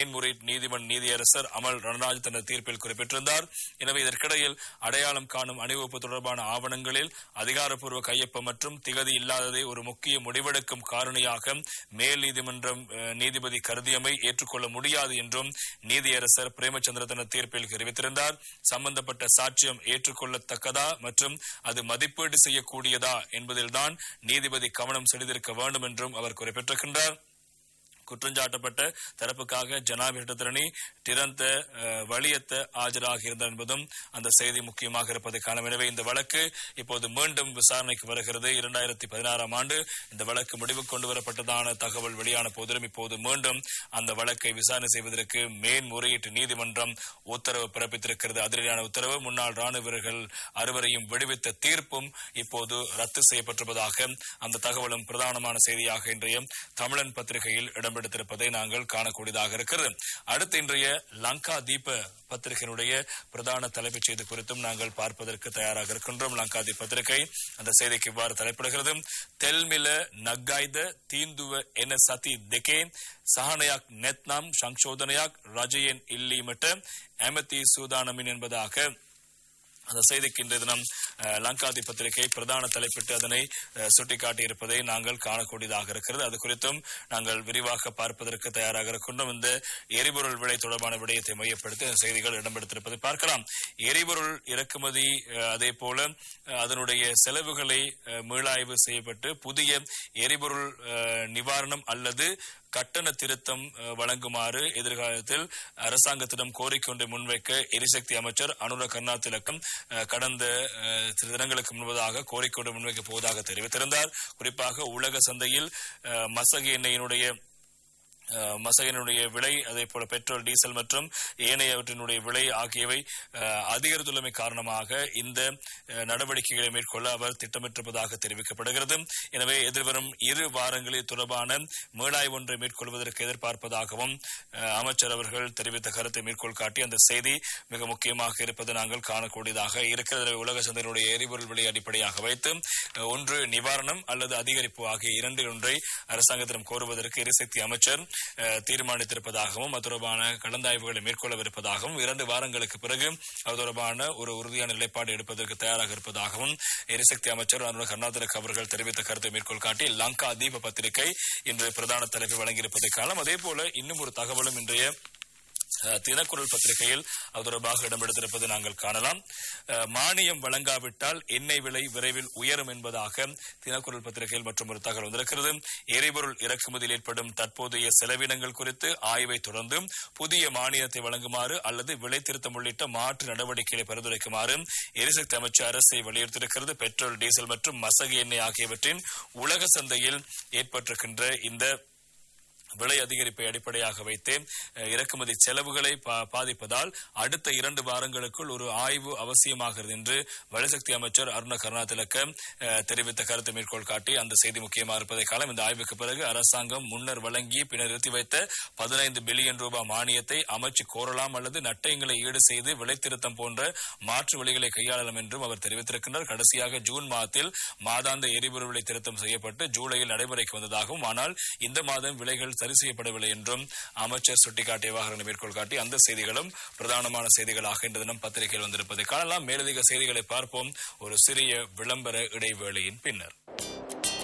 மேன்முறையீட்டு நீதிமன்ற நீதியரசர் அமல் ரணராஜ் தனது தீர்ப்பில் குறிப்பிட்டிருந்தார் எனவே இதற்கிடையில் அடையாளம் காணும் அணிவகுப்பு தொடர்பான ஆவணங்களில் அதிகாரப்பூர்வ கையொப்பம் மற்றும் திகதி இல்லாததை ஒரு முக்கிய முடிவெடுக்கும் காரணியாக மேல் நீதிமன்றம் அஹ், நீதிபதி கருதியமை ஏற்றுக்கொள்ள முடியாது என்றும் நீதியரசர் பிரேமச்சந்திர தனது தீர்ப்பில் தெரிவித்திருந்தார் சம்பந்தப்பட்ட சாட்சியம் ஏற்றுக்கொள்ளத்தக்கதா மற்றும் அது மதிப்பீடு செய்யக்கூடியதா என்பதில்தான் நீதிபதி கவனம் செலுத்தியிருக்க வேண்டும் என்றும் அவர் குறிப்பிட்டிருக்கின்றார் குற்றஞ்சாட்டப்பட்ட தரப்புக்காக ஜனாபிஷரணி திறந்த அஹ், வலியத்த ஆஜராக இருந்தார் என்பதும் அந்த செய்தி முக்கியமாக இருப்பதை காணும் எனவே இந்த வழக்கு இப்போது மீண்டும் விசாரணைக்கு வருகிறது இரண்டாயிரத்தி பதினாறாம் ஆண்டு இந்த வழக்கு முடிவுக்கு கொண்டு வரப்பட்டதான தகவல் வெளியான போதிலும் இப்போது மீண்டும் அந்த வழக்கை விசாரணை செய்வதற்கு மேன்முறையீட்டு நீதிமன்றம் உத்தரவு பிறப்பித்திருக்கிறது அதிரடியான உத்தரவு முன்னாள் ராணுவ வீரர்கள் அறுவரையும் விடுவித்த தீர்ப்பும் இப்போது ரத்து செய்யப்பட்டிருப்பதாக அந்த தகவலும் பிரதானமான செய்தியாக இன்றைய தமிழன் பத்திரிகையில் இடம்பெடுத்திருப்பதை நாங்கள் காணக்கூடியதாக இருக்கிறது அடுத்து இன்றைய லங்கா தீப பத்திரிகையினுடைய பிரதான தலைப்புச் செய்தி குறித்தும் நாங்கள் பார்ப்பதற்கு தயாராக இருக்கின்றோம் லங்கா தீப பத்திரிகை அந்த செய்திக்கு இவ்வாறு தலைப்பிடுகிறது தெல்மில நக்காய்த தீந்துவ என சதி දෙකේ සහනයක් නැත්නම් සංශෝධනයක් රජයෙන් ඉල්ලීමට ඇමති සූදානමින් என்பதாக அந்த செய்திக்கு இன்றைய தினம் அஹ், லங்காதி பத்திரிகை பிரதான தலைப்பிட்டு அதனை அஹ், சுட்டிக்காட்டியிருப்பதை நாங்கள் காணக்கூடியதாக இருக்கிறது அது குறித்தும் நாங்கள் விரிவாக பார்ப்பதற்கு தயாராக இருக்கின்றோம் இந்த எரிபொருள் விலை தொடர்பான விடயத்தை மையப்படுத்தி இந்த செய்திகள் இடம்பெடுத்திருப்பதை பார்க்கலாம் எரிபொருள் இறக்குமதி அஹ், அதே போல அஹ், அதனுடைய செலவுகளை அஹ், மீளாய்வு செய்யப்பட்டு புதிய எரிபொருள் அஹ், நிவாரணம் அல்லது கட்டண திருத்தம் அஹ், வழங்குமாறு எதிர்காலத்தில் அரசாங்கத்திடம் கோரிக்கை ஒன்றை முன்வைக்க எரிசக்தி அமைச்சர் அனுர கர்ணா திலக்கம் அஹ், கடந்த அஹ், சில தினங்களுக்கு முன்பதாக கோரிக்கை ஒன்றை முன்வைக்கப் போவதாக தெரிவித்திருந்தார் குறிப்பாக உலக சந்தையில் அஹ், மசகு எண்ணெயினுடைய அஹ், மசகினுடைய விலை அதே போல பெட்ரோல் டீசல் மற்றும் ஏனையவற்றினுடைய விலை ஆகியவை அஹ், அதிகரித்துள்ளமை காரணமாக இந்த அஹ், நடவடிக்கைகளை மேற்கொள்ள அவர் திட்டமிட்டிருப்பதாக தெரிவிக்கப்படுகிறது எனவே எதிர்வரும் இரு வாரங்களில் தொடர்பான மீளாய்வு ஒன்றை மேற்கொள்வதற்கு எதிர்பார்ப்பதாகவும் அஹ், அமைச்சர் அவர்கள் தெரிவித்த கருத்தை மேற்கோள் காட்டி அந்த செய்தி மிக முக்கியமாக இருப்பது நாங்கள் காணக்கூடியதாக இருக்கிறது எனவே உலக சந்தையினுடைய எரிபொருள் விலை அடிப்படையாக வைத்து அஹ், ஒன்று நிவாரணம் அல்லது அதிகரிப்பு ஆகிய இரண்டில் ஒன்றை அரசாங்கத்திடம் கோருவதற்கு எரிசக்தி அமைச்சர் அஹ், தீர்மானித்திருப்பதாகவும் அது தொடர்பான கலந்தாய்வுகளை மேற்கொள்ளவிருப்பதாகவும் இரண்டு வாரங்களுக்கு பிறகு அது தொடர்பான ஒரு உறுதியான நிலைப்பாடு எடுப்பதற்கு தயாராக இருப்பதாகவும் எரிசக்தி அமைச்சர் அருண் கர்நாடக அவர்கள் தெரிவித்த கருத்தை மேற்கோள் காட்டி லங்கா தீப பத்திரிகை இன்று பிரதான தலைப்பை வழங்கியிருப்பதை காணலாம் அதே போல இன்னும் ஒரு தகவலும் இன்றைய அஹ், தினக்குரல் பத்திரிகையில் அது தொடர்பாக இடம்பெடுத்திருப்பது நாங்கள் காணலாம் அஹ், மானியம் வழங்காவிட்டால் எண்ணெய் விலை விரைவில் உயரும் என்பதாக தினக்குரல் பத்திரிகையில் மற்றும் ஒரு தகவல் வந்திருக்கிறது எரிபொருள் இறக்குமதியில் ஏற்படும் தற்போதைய செலவினங்கள் குறித்து ஆய்வை தொடர்ந்து புதிய மானியத்தை வழங்குமாறு அல்லது விலை திருத்தம் உள்ளிட்ட மாற்று நடவடிக்கைகளை பரிந்துரைக்குமாறு எரிசக்தி அமைச்சர் அரசை வலியுறுத்தியிருக்கிறது பெட்ரோல் டீசல் மற்றும் மசகு எண்ணெய் ஆகியவற்றின் உலக சந்தையில் ஏற்பட்டிருக்கின்ற இந்த விலை அதிகரிப்பை அடிப்படையாக வைத்து அஹ், இறக்குமதி செலவுகளை பா- பாதிப்பதால் அடுத்த இரண்டு வாரங்களுக்குள் ஒரு ஆய்வு அவசியமாகிறது என்று வலுசக்தி அமைச்சர் அருண கருணாதிலக்க அஹ், தெரிவித்த கருத்தை மேற்கோள் காட்டி அந்த செய்தி முக்கியமாக இருப்பதை காலம் இந்த ஆய்வுக்கு பிறகு அரசாங்கம் முன்னர் வழங்கி பின்னர் நிறுத்தி வைத்த பதினைந்து பில்லியன் ரூபாய் மானியத்தை அமைச்சு கோரலாம் அல்லது நட்டயங்களை ஈடு செய்து விலை திருத்தம் போன்ற மாற்று வழிகளை கையாளலாம் என்றும் அவர் தெரிவித்திருக்கின்றார் கடைசியாக ஜூன் மாதத்தில் மாதாந்த எரிபொருள் விலை திருத்தம் செய்யப்பட்டு ஜூலையில் நடைமுறைக்கு வந்ததாகவும் ஆனால் இந்த மாதம் விலைகள் சரி செய்யப்படவில்லை என்றும் அமைச்சர் சுட்டிக்காட்டிய விவகாரங்களை மேற்கோள் காட்டி அந்த செய்திகளும் பிரதானமான செய்திகளாக இன்று தினம் பத்திரிகையில் வந்திருப்பதை காணலாம் மேலதிக செய்திகளை பார்ப்போம் ஒரு சிறிய விளம்பர இடைவேளையின் பின்னர்